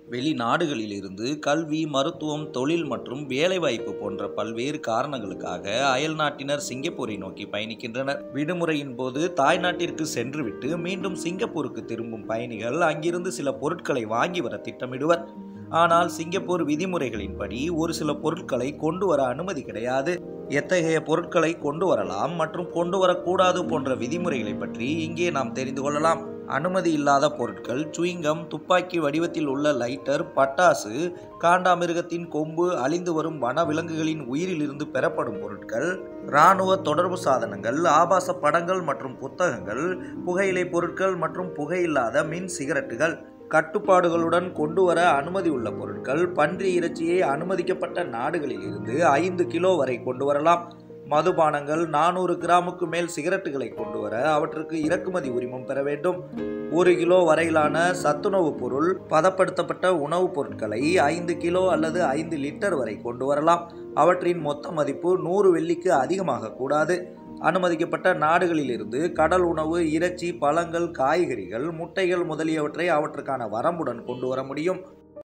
வெளிநாடுகளிலிருந்து கல்வி மருத்துவம் தொழில் மற்றும் வேலைவாய்ப்பு போன்ற பல்வேறு காரணங்களுக்காக அயல்நாட்டினர் சிங்கப்பூரை நோக்கி பயணிக்கின்றனர் விடுமுறையின் போது தாய்நாட்டிற்கு சென்றுவிட்டு மீண்டும் சிங்கப்பூருக்கு திரும்பும் பயணிகள் அங்கிருந்து சில பொருட்களை வாங்கி வர திட்டமிடுவர் ஆனால் சிங்கப்பூர் விதிமுறைகளின்படி ஒரு சில பொருட்களை கொண்டு வர அனுமதி கிடையாது எத்தகைய பொருட்களை கொண்டு வரலாம் மற்றும் கொண்டு வரக்கூடாது போன்ற விதிமுறைகளை பற்றி இங்கே நாம் தெரிந்து கொள்ளலாம் அனுமதி இல்லாத பொருட்கள் சுயிங்கம் துப்பாக்கி வடிவத்தில் உள்ள லைட்டர் பட்டாசு காண்டாமிருகத்தின் கொம்பு அழிந்து வரும் வனவிலங்குகளின் உயிரிலிருந்து பெறப்படும் பொருட்கள் இராணுவ தொடர்பு சாதனங்கள் ஆபாச படங்கள் மற்றும் புத்தகங்கள் புகையிலை பொருட்கள் மற்றும் புகையில்லாத மின் சிகரெட்டுகள் கட்டுப்பாடுகளுடன் கொண்டு வர அனுமதி உள்ள பொருட்கள் பன்றி இறைச்சியை அனுமதிக்கப்பட்ட நாடுகளில் இருந்து ஐந்து கிலோ வரை கொண்டு வரலாம் மதுபானங்கள் நானூறு கிராமுக்கு மேல் சிகரெட்டுகளை கொண்டு வர அவற்றுக்கு இறக்குமதி உரிமம் பெற வேண்டும் ஒரு கிலோ வரையிலான சத்துணவு பொருள் பதப்படுத்தப்பட்ட உணவுப் பொருட்களை ஐந்து கிலோ அல்லது ஐந்து லிட்டர் வரை கொண்டு வரலாம் அவற்றின் மொத்த மதிப்பு நூறு வெள்ளிக்கு அதிகமாக கூடாது அனுமதிக்கப்பட்ட நாடுகளிலிருந்து கடல் உணவு இறைச்சி பழங்கள் காய்கறிகள் முட்டைகள் முதலியவற்றை அவற்றுக்கான வரம்புடன் கொண்டு வர முடியும்